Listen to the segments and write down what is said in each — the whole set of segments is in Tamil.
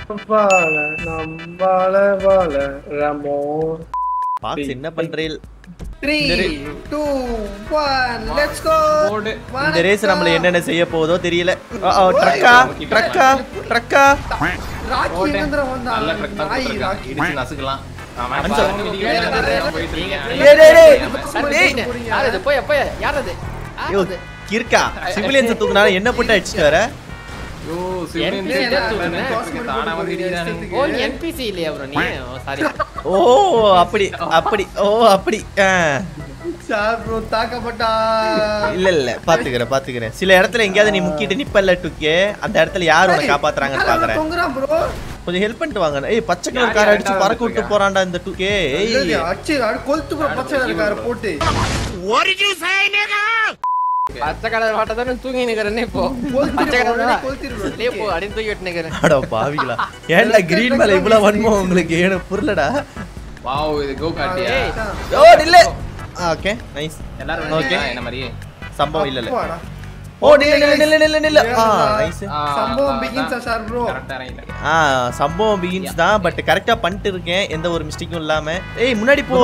வாழ நம் வாழ வாழ ரமோ பாக்ஸ் என்ன பண்றீல் three two one let's go போடு இந்த ரேஸ் நம்மள என்னென்ன செய்ய போதோ தெரியல ட்ரக்கா ட்ரக்கா ட்ரக்கா ராக்கி போடு. இயந்திரம் நல்ல வந்தான் ட்ரக் தான் நாய் கொடுத்துருக்கான். ராக்கி இடிச்சு நசுக்கலாம் அவன் அஞ்சு. பாருங்க, மிதிக்கிறான், நான் போயிட்டு இருக்கேன். டேய், டேய், டேய். சார், டேய். போய், யார் அது போய் போய் யார் அது ஐயோ, கிறுக்கா சிவிலியன்ஸ் தூக்குனால என்ன போட்டு அடிச்சுட்டு வர ஐயோ, சிவனேன் NPC சேர்த்து தான் அவன் தூக்குனேன். நினைச்சிட்டு தானா வந்து இடிக்கிறானே. ஓ நீ என்பிசி இல்லையா ப்ரோ நீ சாரி ஓ அப்படி அப்படி ஓ அப்படி ஆ. சார் ப்ரோ தாக்கப்பட்டா இல்ல இல்ல பாத்துக்கிறேன் பாத்துக்கிறேன் சில இடத்துல எங்கேயாவது நீ முக்கிட்டு நிப்பல்ல டுக்கே அந்த இடத்துல யார் உன்னை காப்பாத்துறாங்கன்னு பாக்குறேன் தொங்குறான் ப்ரோ கொஞ்சம் ஹெல்ப் பண்ணிட்டு வாங்க ஏய் பச்சை கலர் கார் அடிச்சு பறக்க விட்டு போறான்டா இந்த டுக்கே ஏய் அச்சு அடு கொளுத்து ப்ரோ பச்சை இருக்காரு போட்டு பச்சை கலர் வாட்ட தானே தூங்கி நிக்கிறேனே இப்போ பச்சை கொளுத்திரு கலர் கொளுத்திரு bro. இல்லையே போ அப்படின்னு தூக்கி விட்டு நிக்கிறேன் அட பாவிகளா ஏன்டா கிரீன் மேல இவ்வளவு வன்மோ உங்களுக்கு எனக்கு புரியலடா வாவ், இது go kartயா? ஏய், ஓ நில்ல ஓகே நைஸ் எல்லாரும் Okay. வந்துட்டீங்களா, என்ன மாதிரியே? சம்பவம் இல்ல இல்ல வாடா. ஓ நில்ல நில்ல நில்ல நில்ல நில்ல ஆ நைஸ் ஆ, சம்பவம் அதான், begins அதான். சார் ப்ரோ Correct ஆ இறங்கிட்டேன். ஆ சம்பவம் பிகின்ஸ் தான் பட் கரெக்டா பண்ணிட்டு இருக்கேன் எந்த ஒரு மிஸ்டேக்கும் இல்லாம ஏய் முன்னாடி போ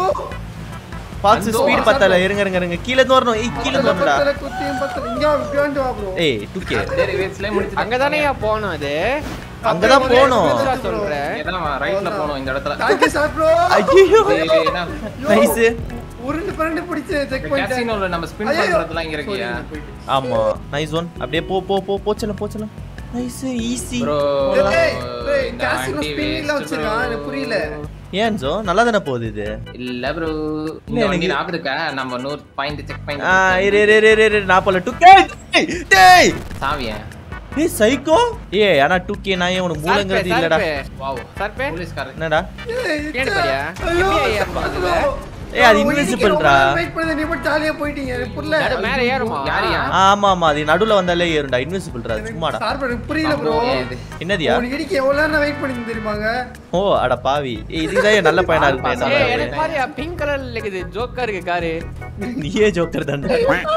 பாக்ஸ் அந்தோ, ஸ்பீட் பத்தல இருங்க இருங்க இருங்க கீழ இருந்து வரணும் ஏய் கீழ இருந்து வரணும்டா பத்தல குத்தியும் பத்தல இங்க வா இப்படி வந்து வா ப்ரோ ஏய் டுக்கே சரி, race-லயே முடிச்சிட்டேன். அங்கதானேயா போனோம் அது அங்கதான் போகணும் புதுசா சொல்றேன் இங்கதான் வா, right ல போகணும், இந்த இடத்துல. தேங்க் யூ சார் ப்ரோ ஐயோ ஏய், என்ன? நைஸ் உருண்டு பரண்டு பிடிச்சு செக் இந்த பண்ணிட்டேன் casino-ல நம்ம spin ஐயோ. பண்றதெல்லாம் இங்க இருக்கியா? ஆமா நைஸ் ஒன் அப்படியே போ போ போ போச்சலாம் போச்சலாம் நைஸ் ஈஸி Bro, ஏய் ஏய் இந்த காசினோ aunty ஸ்பின்ல waste வச்சிருக்கான் bro. எனக்கு புரியல ஏன் ஜோ நல்லா தானே போகுது இது இல்ல ப்ரோ இந்த இல்ல, வண்டி எனக்கு- ஞாபகம் இருக்கா நம்ம நூறு பாயிண்ட் செக் பாயிண்ட் ஆ இரு இரு இரு இரு, இரு நான் போல டுக்கே டேய், டேய் சாவியா ஏய் சைக்கோ ஏய் ஆனா டுக்கே நான் ஏன் உனக்கு மூலங்கிறது இல்லடா வாவ் சர்பே போலீஸ்காரர் என்னடா ஏய், கேடு பாரியா? ஐயோ, எப்படி ஏறணும் அதுல? ஏய், அது bro, invisible இன்னைக்கு டா. ரொம்ப நேரம் wait பண்ணது, நீ மட்டும் ஜாலியா போயிட்டீங்க எனக்கு புரியல நடு மேல ஏறுமா யாரியா ஆமா ஆமா அது நடுவுல வந்தாலே ஏறும்டா இன்விசிபிள்டா சும்மாடா சார் bro, எனக்கு புரியல ப்ரோ இது என்னதியா உனக்கு இடிக்க எவ்வளவு நேரம் வெயிட் பண்ணி தெரியுமாங்க ஓ அட பாவி ஏய் இதுதான் என் நல்ல பையனா இருக்கு பாஸ் ஏய் என்ன எனக்கு பாரியா பிங்க் கலர்ல இருக்குது ஜோக்கா இருக்கு காரு நீயே ஜோக்கர் தான்டா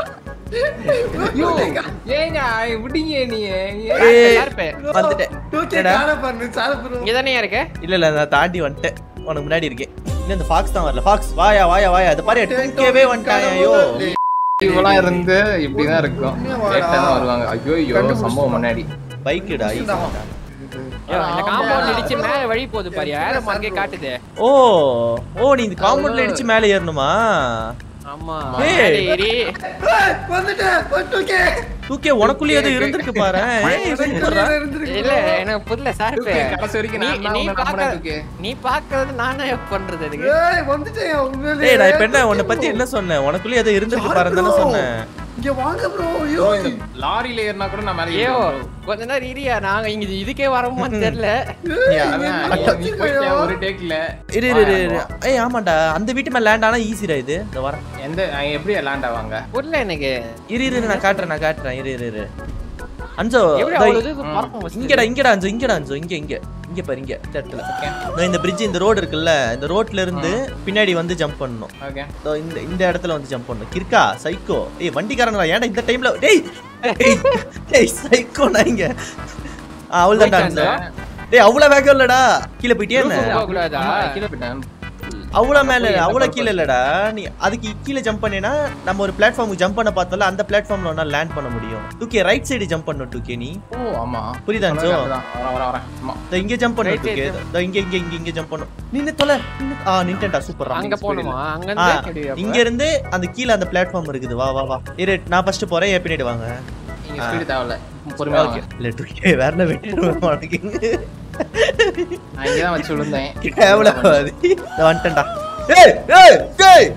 ஐயோ ஏங்க விடுங்க நீ ஏய் சார்பே வந்துட்டேன் டூக்கே என்னடா? காண பாருங்க சார் ப்ரோ இங்க தானே இருக்க இல்ல இல்ல நான் தாண்டி வந்துட்டேன் உனக்கு முன்னாடி இருக்கேன் இன்னும் இந்த ஃபாக்ஸ் தான் வரல ஃபாக்ஸ் வாயா வாயா வாயா அது பாரு டூக்கேவே வந்துட்டான் ஐயோ இவெல்லாம் இருந்து இப்படிதான் இருக்கும் உண்மையா வாடா. லேட்டா தான் வருவாங்க ஐயோ ஐயோ சம்பவம் முன்னாடி பைக்குடா ஈஸிடா ஐயோ, இந்த காம்பவுண்ட் இடிச்சு மேல வழி போகுது பாரியா ஏற மார்க்கே காட்டுது ஓ ஓ நீ இந்த காம்பவுண்ட்ல இடிச்சு மேலே ஏறணுமா ஆமா ஏய். மேல ஏறி ஏய், வந்துட்டேன் டூக்கே டூக்கே உனக்குள்ளே ஏதோ இருந்திருக்கு பாரு ஏய் சூப்பர்ரா இருந்திருக்கு இல்ல எனக்கு புரியல சார்பே கடைசி வரைக்கும் நீ நான் நீ தான் பாக்க நம்பினேன் நீ பாக்குறது நானே பண்றது எனக்கு ஏய் வந்துட்டேன் உண்மையிலேயே ஏய் நான் இப்ப என்ன உன்னை பத்தி என்ன சொன்னேன் உனக்குள்ளே ஏதோ இருந்திருக்கு பாருன்னு தானே சொன்னேன் இங்க வாங்க ப்ரோ ஐயோ Bro, இந்த லாரியில ஏறினா கூட நான் மேலே ஐயோ ஏறுவேன் bro. கொஞ்ச நேரம் இரியா நாங்க இங்க இதுக்கே வரமான்னு தெரியல அதான், நீ போயிட்டியா ஒரு டேக்ல இரு இரு இரு, இரு ஏய் ஆமாடா அந்த வீட்டு மேல லேண்ட் ஆனா ஈஸிடா இது இந்த வரேன் எந்த அஹ், எப்படி லேண்ட் ஆவாங்க புரியல எனக்கு இரு இரு இரு, நான் காட்டுறேன் நான் காட்டுறேன் இரு இரு இரு அஞ்சோ எப்படி இதோ அவ்வளவு தூரம் பறக்கும் first? இங்கடா இங்கடா அஞ்சோ இங்கடா அஞ்சோ இங்க இங்க இங்க பாரு இங்க இந்த இடத்துல இதோ இந்த பிரிட்ஜ் இந்த ரோடு இருக்குல்ல இந்த ரோட்ல இருந்து பின்னாடி வந்து ஜம்ப் பண்ணணும் ஓகே இதோ இந்த இந்த இடத்துல வந்து ஜம்ப் பண்ணணும் கிறுக்கா சைக்கோ ஏய் வண்டிக்காரங்களா ஏன்டா இந்த டைம்ல டேய் டேய், டேய் சைக்கோ நான் இங்க அவ்வளவுதான்டா அஞ்சோ டேய் அவ்வளவு வேகம் இல்லடா கீழே போயிட்டே என்ன போகக்கூடாதா? கீழே போயிட்டேன் அவ்வளவு மேல அவ்வளவு கீழே இல்லடா நீ அதுக்கு கீழே ஜம்ப் பண்ணேனா நம்ம ஒரு பிளாட்ஃபார்முக்கு ஜம்ப் பண்ண பார்த்தோம்ல அந்த பிளாட்ஃபார்ம்ல ஒன்னா லேண்ட் பண்ண முடியும் டூகே ரைட் சைடு ஜம்ப் பண்ணணும் டூகே நீ ஓ ஆமா புரியுதா அஞ்சோ? அதான், வரேன் வரேன் வரேன் ஆமா இதோ இங்க ஜம்ப் பண்ணணும் Right டூகே side. இதோ இங்க இங்க இங்க இங்க ஜம்ப் பண்ணணும் நின்னு தொலை நின்னு ஆ நின்னுட்டா சூப்பர் அங்க போகணுமா அங்க ஆ இருந்து எப்படி அப்ப? இங்க இருந்து அந்த கீழ அந்த பிளாட்ஃபார்ம் இருக்குது வா வா வா இரு நான் ஃபர்ஸ்ட் போறேன் ஏன் பின்னாடி வாங்க இங்க ஸ்பீடு தேவையில்ல பொறுமையா ஓகே வாங்க இல்ல டூகே வேற என்ன வெட்டிடுவேன் உனக்கு நான் இங்க தான் வச்சு விழுந்தேன் கேவலவாதி இதோ வந்துட்டேன்டா ஏய் ஏய் ஏய்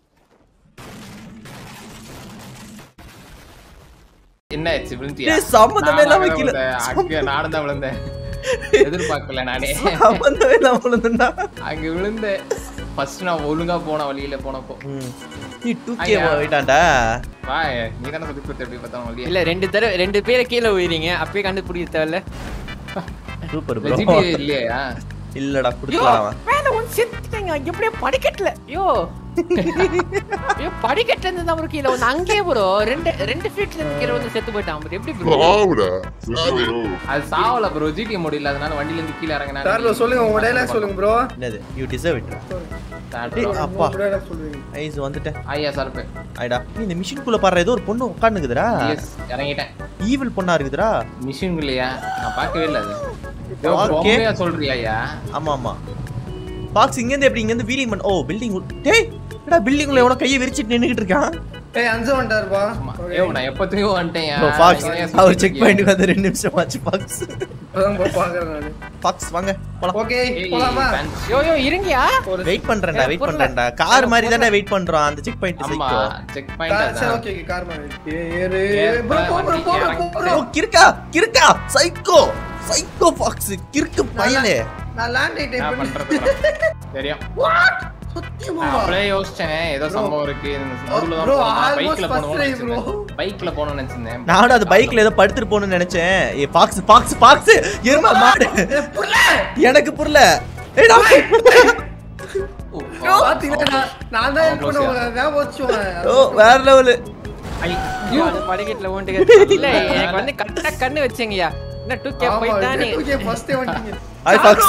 என்ன ஆச்சு விழுந்தியா டேய், சம்மந்தமே இல்லாம நானும் கீழே. விழுந்தேன். அங்க நானும் தான் விழுந்தேன் எதிர்பார்க்கல நானே சம்பந்தமே இல்லாம விழுந்துட்டா அங்க விழுந்தேன் ஃபர்ஸ்ட் நான் ஒழுங்கா போன வழியில போனப்போ ம். நீ டூகே ஐயா. போயிட்டான்டா வா நீ தானே சொல்லி கொடுத்த எப்படி பார்த்தாலும் வழியா இல்ல ரெண்டு தடவை ரெண்டு பேரை கீழே உயிரீங்க அப்பயே கண்டுபிடிக்க தேவையில்ல சூப்பர் ப்ரோ வெஜிடே இல்லையா இல்லடா குடுக்கலாம் மேல ஒன்னு செத்துட்டேங்க எப்படியே படிக்கட்டல ஐயோ ஐயோ படிக்கட்டுல இருந்து தான் bro கீழே வந்து அங்கேயே ப்ரோ ரெண்டு ரெண்டு ஃபீட்ல இருந்து கீழே வந்து செத்து போயிட்டான் bro. எப்படி ப்ரோ Laura, Flavio. அது சாவல ப்ரோ ஜிடி முடியல அதனால வண்டில இருந்து கீழ இறங்கினா சார் ப்ரோ சொல்லுங்க உங்க டைலாக் சொல்லுங்க ப்ரோ என்னது யூ டிசர்வ் இட் டேய், அப்பா உங்க டைலாக் சொல்லுவீங்க ஐஸ் வந்துட்டேன் ஐயா சரப்பு ஐடா நீ இந்த மிஷின்குள்ள பாடுற ஏதோ ஒரு பொண்ணு உட்காந்துக்குதுடா எஸ் இறங்கிட்டேன் ஈவில் பொண்ணா இருக்குதுடா மிஷின் இல்லையா நான் பார்க்கவே இல்ல அது Okay. பொம்மையா சொல்றியா ஐயா ஆமா ஆமா பாக்ஸ் இங்க இருந்து எப்படி இங்க இருந்து வீலிங் பண்ண ஓ பில்டிங் டேய் என்னடா பில்டிங்ல எவனோ கையை விரிச்சிட்டு நின்னுகிட்டு இருக்கான் ஏய் அஞ்சு வந்துட்டாருப்பா ஆமா. ஏய் நான் எப்பத்துக்கு வந்துட்டேன் ப்ரோ பாக்ஸ் அவர் செக் பாயிண்ட் வந்து ரெண்டு நிமிஷம் ஆச்சு பாக்ஸ் அதான் ப்ரோ பாக்குறேன் நானு பாக்ஸ் வாங்க போலாம் ஓகே போலாமா யோ யோ இருங்கயா வெயிட் பண்றேன்டா வெயிட் புரியல. பண்றேன்டா கார் மாதிரி தானே வெயிட் பண்றோம் அந்த செக் பாயிண்ட் ஆமா சைக்கோ செக் கார் பாயிண்ட் சரி அதான் ஓகே ஓகே கார் மாதிரி ஏறு ஏறு, ப்ரோ போ ப்ரோ போ வண்டி ப்ரோ ஓ கிறுக்கா கிறுக்கா சைக்கோ சைக்கோ பாக்ஸ் கிறுக்கு பயலே நான் லேண்ட் என்ன டைப் பண்றது bro? தெரியும் வாட் சத்தியமா நான் அப்படியே யோசிச்சேன் ஏதோ சம்பவம் இருக்கு நடுவுல தான் bro, போகணும். almost பைக்ல first போகணும்னு try, நினைச்சிருந்தேன். bro. பைக்ல போகணும்னு நினைச்சிருந்தேன் நானும் அது பைக்ல ஏதோ படுத்துட்டு போகணும்னு நினைச்சேன் ஏ பாக்ஸ் பாக்ஸ் பாக்ஸ் எருமா மாடு எனக்கு புரியல ஏய் நான் ஓ, பாத்தீங்களா நான் நான் தான் ஹெல்ப் பண்ண உங்களை ஞாபகம் வச்சுவேன் ஓ வேற லெவல் ஐயோ அது படிக்கட்டுல ஓண்டுங்க இல்ல எனக்கு வந்து கரெக்டா கண்ணு வச்சீங்கயா என்ன டூ கே போயிட்டான் நீ ஓகே ஃபர்ஸ்ட் வந்துட்டீங்க ஹாய் பாக்ஸ்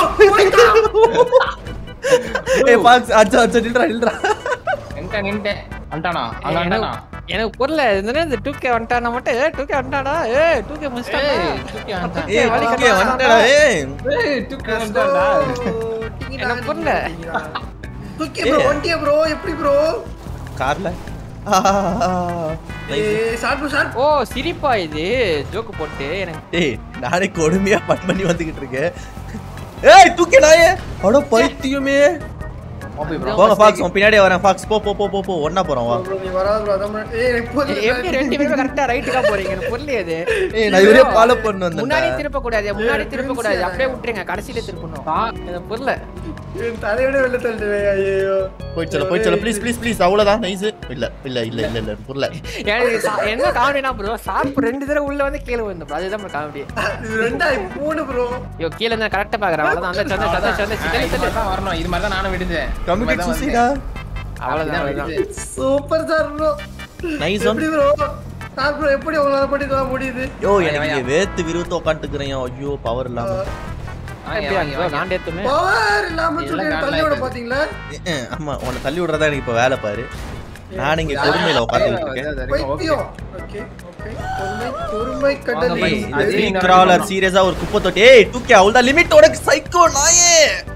ஏய் பாக்ஸ் அச்சா அச்சா நில்றா நில்றா எங்க நின்னுட்டேன் வந்துட்டானா அங்க எனக்கு வந்துட்டானா எனக்கு புரியல இந்த இந்த டூ கே வந்துட்டானா மட்டும் ஏ டூ கே வந்துட்டானா ஏ டூ கே முடிச்சிட்டானா ஏய், தூக்கி வந்துட்டான். ஏய் வலி ஓகே வந்துடா ஏய் ஏய், தூக்கி வந்துட்டான்டா. எனக்கு புரியல. தூக்கி ப்ரோ வண்டியா ப்ரோ எப்படி ப்ரோ கார்ல ஏய் ஷார்ட் ப்ரோ ஷார்ட் ஓ சிரிப்பா இது ஜோக்கு போட்டு எனக்கு டேய் நானே கொடுமையா பட் பண்ணி வந்துகிட்டு இருக்கேன் ஏய் தூக்கி நாயே அட பைத்தியமே மோபி bro. போங்க ஃபாக்ஸ் உன் பின்னாடியே வரேன் ஃபாக்ஸ் போ போ போ போ போ ஒண்ணா போறோம் வா ப்ரோ நீ வராத ப்ரோ அதான் bro. ஏய் இப்போ எப்படி ரெண்டு பேரும் கரெக்டா ரைட்டுக்கா போறீங்க எனக்கு புரியல இது ஏய் நான் இவரே ஃபாலோ பண்ணு வந்தேன் முன்னாடி திருப்ப கூடாது முன்னாடி திருப்ப கூடாது அப்படியே விட்டுருங்க கடைசியில திருப்பணும் எனக்கு புரியல என் தலையோட வெளில தள்ளிடுவே ஐயோ போயிட்டு சொல்ல போயிட்டு சொல்ல ப்ளீஸ் ப்ளீஸ் ப்ளீஸ் அவ்வளவுதான் நைஸ் இல்ல இல்ல இல்ல இல்ல இல்ல புரியல எனக்கு சா- என்ன காமெடினா ப்ரோ சாப் ரெண்டு தடவை உள்ள வந்து கீழே வந்து அதுதான் காமெடி இது ரெண்டா மூணு ப்ரோ ஐயோ கீழே இருந்தா கரெக்டா பாக்குறேன் அவ்வளவுதான் அந்த சந்த சந்த சந்த ஆ, சிக்கல் இது மாதிரி தான் வரணும் இது மாதிரி தான் நானும் விடுதேன் கம்மிட் சூசிடா அவ்வளவுதான் அவ்வளவுதான் super sir bro nice one எப்படி ப்ரோ சார் ப்ரோ எப்படி உங்களால படி தர முடியுது யோ எனக்கு இங்க வேத்து விருத்து உட்காந்துக்கிறேன் ஐயோ பவர் இல்லாம எப்படியா bro? நான் ஏத்துமே பவர் இல்லாம சொல்லி எல்லாம் தள்ளியோட காணல பாத்தீங்களா அஹ், ஆமா உன்னை தள்ளி விடுறதா எனக்கு இப்ப வேலை பாரு நான் இங்க கொடுமையில உட்காந்துட்டு இருக்கேன் பைத்தியம் ஓகே ஓகே பொறுமை பொறுமை கடல் வாங்க, ஏய், பை. அது த்ரீ இன்னொரு கிராலர் நிமிஷம். சீரியஸா ஒரு குப்பை தொட்டி ஏய் தூக்கி அவ்வளவுதான் லிமிட் உனக்கு சைக்கோ நாயே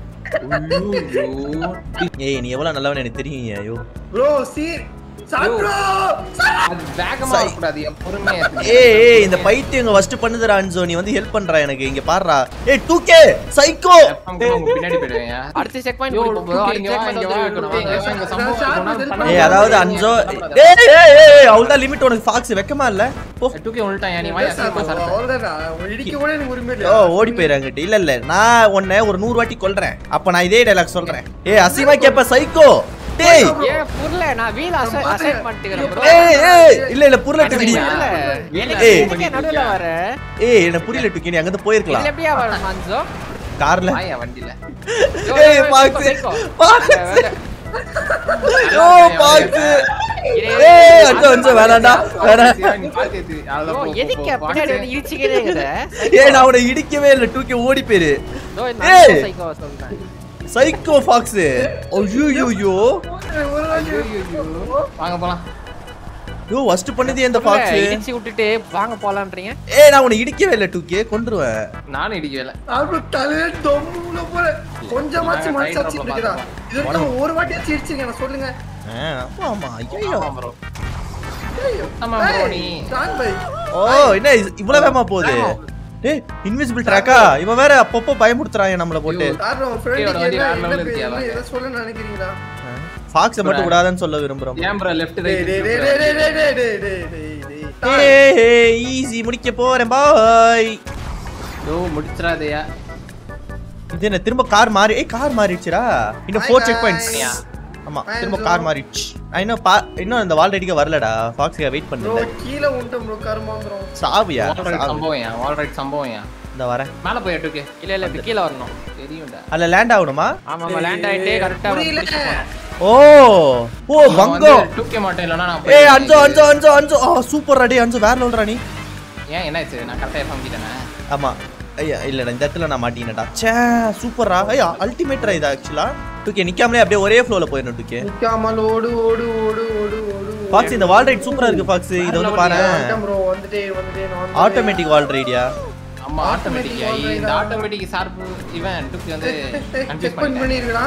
ஏய் நீ எவ்வளவு நல்லவன் எனக்கு தெரியும் ஐயோ ப்ரோ சி சார் ப்ரோ அது வேகமா சை. வரக்கூடாது என் பொறுமையா இருக்கு. ஏய் ஏய் இந்த பைத்தியம் இங்க ஃபர்ஸ்ட் பண்ணுதுடா அன்சோ நீ வந்து ஹெல்ப் பண்றா எனக்கு இங்க பாருடா ஏய் டூகே சைக்கோ எப்ப கூட உங்க பின்னாடி போயிடுவேன் அடுத்த செக் பாயிண்ட் யோ, போய் ப்ரோ இங்க அடுத்த வா, செக் இங்க வா, இங்க வா, இங்க வா, இங்க சம்பவம் சார், இருக்கு, சார், பண்ண- ஏய் அதாவது அன்சோ பண்ண- ஏய் ஏய் ஏய் அவ்வளவுதான் லிமிட் உனக்கு ஃபாக்ஸ் வெக்கமா இல்ல போ தூக்கி உள்ட்டான் நீ வாயா சீக்கிரமா சரக்கு. அவ்வளவுதான் இடிக்க கூட எனக்கு உரிமை ஓ இல்ல ஓடி போயிறாங்கட்டு இல்ல இல்ல நான் உன்னை ஒரு நூறு வாட்டி கொல்றேன் அப்ப நான் இதே டைலாக் சொல்றேன் ஏய் அசிமா கேப்ப சைக்கோ டேய் ஏன் புரியல நான் வீல் அசைன் பண்ணிட்டுக்கிறேன் ப்ரோ ஏய் ஏய் இல்ல இல்ல புரியல டுக்கி புரியல எனக்கு ஏய். இதுக்கே நடுவுல வர ஏய் எனக்கு புரியல டுக்கி நீ அங்க இருந்து போயிருக்கலாம் இதுல எப்படியா வர மன்சோ கார்ல வாயா வண்டியில யோ, ஏய் yo, Fox Psycho, Psycho. Fox வேற, வேற. ஓ பாக்ஸ் இரு, ஏய் அஞ்சு அஞ்சு வேணாம்டா வேணாம் நீ பாத்து ஏத்து. அவ்வளவுதான் ப்ரோ, போ, போ, எதுக்கு போ, பின்னாடி போ. வந்து இடிச்சுக்கிட்டே இருக்குத ஏய் நான் உன்னை இடிக்கவே இல்ல டூக்கி ஓடி போயிரு இதோ இந்த ஏய். அன்சோ சைக்கோ சொல்றேன் சைக்கோ ஃபாக்ஸ் ஐயோ யோ ஒரு வாட்டி வாங்க போலாம் யோ ஃபர்ஸ்ட் பண்ணது இந்த ஃபாக்ஸ் இடிச்சு விட்டுட்டு வாங்க போலான்றீங்க ஏய் நான் உன்னை இடிக்கவே இல்ல டூக்கே கொன்றுவேன் நானும் இடிக்கல அப்புறம் தலையில தொம்முல போல கொஞ்சமாச்சும் நான் மனசாட்சி டைம் இருக்குதா இது வரைக்கும் ஒரு வாட்டி வச்சு இடிச்சிருக்கேன் நான் சொல்லுங்க ஆ, ஆமா ஆமா ஐயோ ஆமா bro. ஐயோ. ஆமா bro, ஏய், நீ. ஷான் பாய். ஓ என்ன இது இவ்வளவு வேகமா போகுது டேய் இன்விசிபிள் ட்ராக்கா இவன் வேற அப்பப்போ பயமுடுத்துறான் நம்மள போட்டு சார், உங்க friend ஏய், ஒரு க்கு வாட்டி என்ன- வேற என்ன level பே- இருக்கியா, என்ன வாங்க. எதை சொல்லணும்னு நினைக்கிறீங்களா? ஃபாக்ஸை மட்டும் விடாதன்னு சொல்ல விரும்புறோம் ஏன் bro left டேய், right டேய், டேய், bro? டேய், டேய், டேய், டேய், டேய், டேய், டேய், டேய். ஏய் ஈஸி முடிக்க போறேன் பாய் யோ, முடிச்சிடாதயா. இது என்ன திரும்ப கார் மாறி ஏய் கார் மாறிடுச்சுடா இன்னும் Hi, four check guys. Points Yeah. ஆமா Hi, திரும்ப Anzo. கார் மாறிடுச்சு நான் இன்னும் பா இன்னும் இந்த வால் அடிக்க வரலடா ஃபாக்ஸ்க்கு வெயிட் Bro, பண்ணுங்க கீழே உண்டுட்டோம் bro, கருமாந்திரம். சாவியா Wall ride சாவு. சம்பவம் ஏன்? Wall ride சம்பவம் ஏன்? இந்த வரேன் மேல போய் எட்டுக்கு. இல்ல இல்ல இப்படி கீழே வரணும் தெரியும்டா. அதுல லேண்ட் ஆகணுமா ஆமா ஆமா லேண்ட் ஆயிட்டு கரெக்டா புரியல. ஓ ஓ பங்கம் டூக்கே மாட்டேன் இல்லைன்னா நான் ஏய் போய் அஞ்சு அஞ்சு அஞ்சு அஞ்சு ஆ சூப்பர் அடி அஞ்சு வேற லெவல் ராணி ஏன் என்னாச்சு நான் கரெக்டாக எஃப்எம் ஆமா ஐயா இல்லடா இந்த இடத்துல நான் மாட்டினேடா ச்சே சூப்பர்ரா ஐயா அல்டிமேட்ரா இது ஆக்சுவலா டூகே நிக்காமலே அப்படியே ஒரே ஃப்ளோல போயிடணும் டூகே நிக்காமல் ஓடு ஓடு ஓடு ஓடு ஓடு ஃபாக்ஸ் இந்த வால் ரைட் சூப்பரா இருக்கு ஃபாக்ஸ் இது வந்து பாரு ப்ரோ வந்துட்டே வந்துட்டே நான் ஆட்டோமேட்டிக் வால் ரைடியா ஆமா ஆட்டோமேட்டிக் இந்த ஆட்டோமேட்டிக் ஷார்ப் இவன் டூக்கி வந்து கன்ஃபியூஸ் செக் பண்ணி பண்ணிட்டேன் பண்ணிருக்கடா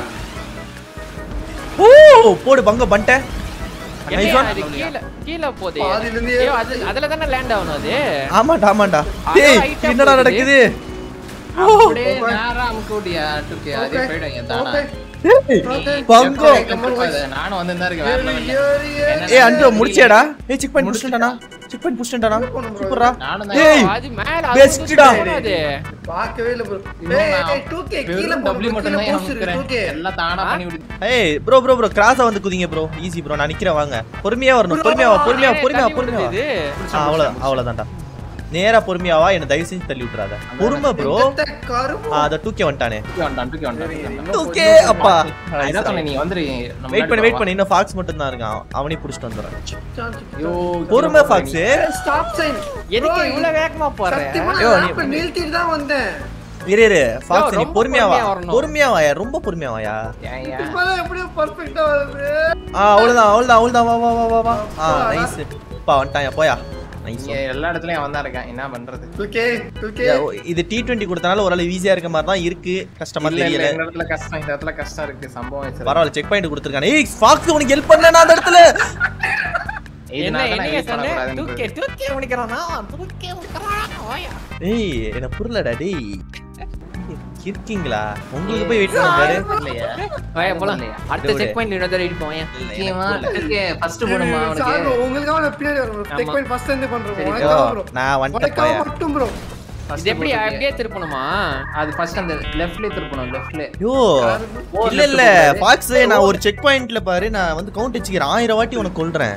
ஓ போடு பங்க பண்ணிட்டேன் Nice எப்படியா one. அது கீழ கீழ போதே பாதியில இருந்தே ஐயோ, அது அதுல தானே லேண்ட் ஆகணும் அது ஆமாண்டா ஆமாண்டா அதான் டேய் height ஆ என்னடா போகுது. நடக்குது அப்படியே நேரா அமுக்குடியா டூக்கி அதே போயிடும் என் தானா டேய், பங்கம் நானும் வந்து தான் இருக்கேன் வேற level ல. என்ன ஏய் அஞ்சு முடிச்சியாடா ஏய் செக் பண்ணி புடிச்சிட்டேனா செக் பண்ணி புடிச்சிட்டேனா சூப்பர்ரா நானும் தான் ஏய் அது மேல Bestடா. அது பார்க்கவே இல்ல ப்ரோ இன்னும் ஏய் நான் ஏய் 2k கீழ வெறும் போடு W மட்டும் கீழ தான் போஸ்ட் இருக்கு அமுக்குறேன் 2k எல்லாம் தானா பண்ணி விடு ஏய் ப்ரோ ப்ரோ ப்ரோ கிராஸா வந்து குதிங்க ப்ரோ ஈஸி ப்ரோ நான் நிக்கிறேன் வாங்க பொறுமையா வரணும் பொறுமையா வா பொறுமையா வா, பொறுமையா வா, பொறுமையா வா. இது ஆ, அவ்வளவு அவ்வளவுதான்டா நேரா பொறுமையா வா என்ன தயவு செஞ்சு தள்ளி விட்டுறாத பொறுமை ப்ரோ இந்த கருப்பு அத தூக்கி வந்துட்டானே டூக்கி வந்துட்டான் டூக்கி வந்துட்டான் தூக்கே அப்பா நான் இதான் சொன்னேன் நீ வந்துரு நம்ம வெயிட் பண்ணி முன்னாடி வெயிட் வா. பண்ணி இன்னும் ஃபாக்ஸ் மட்டும் தான் இருக்கான் அவனே புடிச்சிட்டு வந்துடுறேன் ஐயோ, பொறுமை ஃபாக்ஸ் ஸ்டாப் சைன் எதுக்கு இவ்வளவு வேகமா போற சத்தியமா ஐயோ, நான் நீ- அப்ப நிறுத்திட்டு தான் வந்தேன் இரு இரு ஃபாக்ஸ் நீ ரொம்ப பொறுமையா வா பொறுமையா வரணும். பொறுமையா வாயா ரொம்ப பொறுமையா வாயா ஏன், ஏன்? இப்பதான் எப்படியோ பர்ஃபெக்ட்டா வருது ஆ அவ்வளவுதான் அவ்வளவுதான் அவ்வளவுதான் வா வா வா வா வா ஆ நைஸ் பா வந்துட்டாயா போயா நைஸ் இங்க எல்லா இடத்துலயும் அவன் தான் இருக்கான் என்ன பண்றது 2k 2k இது டி டுவெண்ட்டி கொடுத்தனால ஓரளவு ஈஸியா இருக்க மாதிரி தான் இருக்கு கஷ்டமா இல்ல இல்ல தெரியல இந்த இடத்துல கஷ்டம் இந்த இடத்துல கஷ்டம் இருக்கு சம்பவம் வச்சிருக்கு. பரவாயில்ல செக் பாயிண்ட் கொடுத்துருக்கானே ஏய் ஃபாக்ஸ் உனக்கு ஹெல்ப் பண்ணல அந்த இடத்துல இதனால என்ன தான் நான் என்னைய help சொன்ன பண்ணக்கூடாதுன்னு தூக்கே தூக்கே முடிக்கிறானா தூக்கே முடிக்கிறானா ஓயா ஏய் என்ன புரியலடா டேய் இருக்கீங்களா உங்களுக்கு போய் வெயிட் பண்ணுறாரு இல்லையா? ஓயா போலாம் இல்லையா? அடுத்த விடு, செக் விடு. பாயிண்ட் இன்னொரு அடிப்போம் ஓயா முக்கியமா டூக்கே ஃபர்ஸ்ட் போடுமா சார் அவனுக்கு bro, உங்களுக்காக நான் பின்னாடி வரேன் செக் ஆமா. பண்ணி ஃபர்ஸ்ட் இருந்து பண்றோம் சரி, உனக்காக ப்ரோ நான் வந்துட்டேன் உனக்காக போயா மட்டும் ப்ரோ First இது எப்படி போட்டுருக்கே. அப்படியே திருப்பணுமா அது ஃபர்ஸ்ட் அந்த லெஃப்ட்ல திருப்பணும் லெஃப்ட்ல யோ இல்ல இல்ல ஃபாக்ஸ் நான் ஒரு செக் பாயிண்ட்ல பாரு நான் வந்து கவுண்ட் வச்சுக்கிறேன் ஆயிரம் வாட்டி உனக்கு கொல்றேன்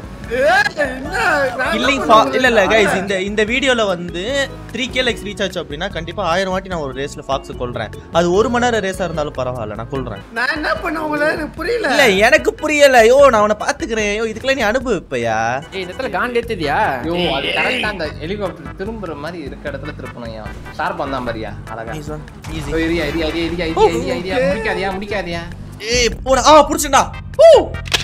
கில்லிங் இல்ல இல்ல கைஸ் இந்த இந்த வீடியோல வந்து த்ரீ கே லைக்ஸ் ரீச் ஆச்சு அப்படின்னா கண்டிப்பா ஆயிரம் வாட்டி நான் ஒரு ரேஸ்ல ஃபாக்ஸ் கொல்றேன் அது ஒரு மணி நேரம் ரேஸா இருந்தாலும் பரவாயில்ல நான் கொல்றேன் நான் என்ன பண்ண உங்களை எனக்கு புரியல இல்ல எனக்கு புரியல யோ நான் உன்னை பாத்துக்கிறேன் யோ இதுக்கெல்லாம் நீ அனுபவிப்பையா ஏய் இந்த இடத்துல காண்ட் ஏத்துதியா ஐயோ அது கரெக்டா அந்த ஹெலிகாப்டர் திரும்புற மாதிரி இருக்க இடத்துல திருப்பணும் ஏன் ஷார்ப் வந்தான் பாரியா அழகா ஈஸி ஐயோ, இரியா இரியா இரியா இரியா இரியா இரியா இரியா முடிக்காதியா முடிக்காதியா ஏய் போடா ஆ புடிச்சடா